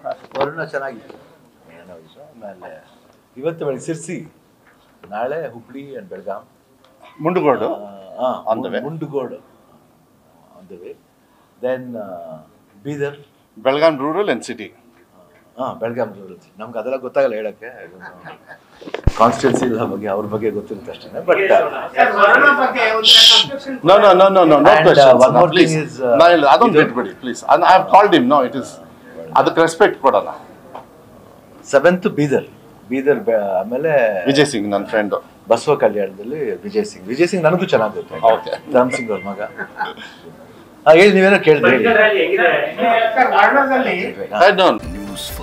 ವರುಣ ಚೆನ್ನಾಗಿತ್ತು ಏನೋ ಇದು ಆಮೇಲೆ ಇವತ್ತು ಬೆಳಗ್ಗೆ ಸಿರ್ಸಿ ನಾಳೆ Hubli and Belgaum Mundgod On the way. Mundgod on the way then Bidar Belgaum rural and city ಹಾಂ ಬೆಳಗಾಂ ನಮ್ಗೆ ಅದೆಲ್ಲ ಗೊತ್ತಾಗಲ್ಲ ಹೇಳಕ್ಕೆ ಕಾನ್ಸ್ಟಿಟ್ಯೂನ್ಸಿ ಬಗ್ಗೆ ಅವ್ರ ಬಗ್ಗೆ ಗೊತ್ತಿರುತ್ತೆ ಅಷ್ಟೇ but no no no no no no And, uh, one more please thing is, uh, ನಾ ಇಲ್ಲ ಅದೊಂದು ಇದು- ಬಿಟ್ಬಿಡಿ please I have called him no it is ಅದಕ್ಕೆ ರೆಸ್ಪೆಕ್ಟ್ ಕೊಡೋಣ ಸೆವೆಂತ್ ಬೀದರ್ ಬೀದರ್ ಬೆ- ಆಮೇಲೆ ವಿಜಯ್ ಸಿಂಗ್ ನನ್ನ ಫ್ರೆಂಡು ಬಸವ ಕಲ್ಯಾಣದಲ್ಲಿ ವಿಜಯ್ ಸಿಂಗ್ ವಿಜಯ್ ಸಿಂಗ್ ನನಗೂ ಚೆನ್ನಾಗಿ ಗೊತ್ತು Okay. ರಾಮ್ ಸಿಂಗ್ ಅವ್ರ ಮಗ ಹಾ ಹೇಳಿ ನೀವೇನೋ ಕೇಳಿದ್ರಿ ಹೇಳಿ ಹೆಂಗಿದೆ ಹಾ. I don't news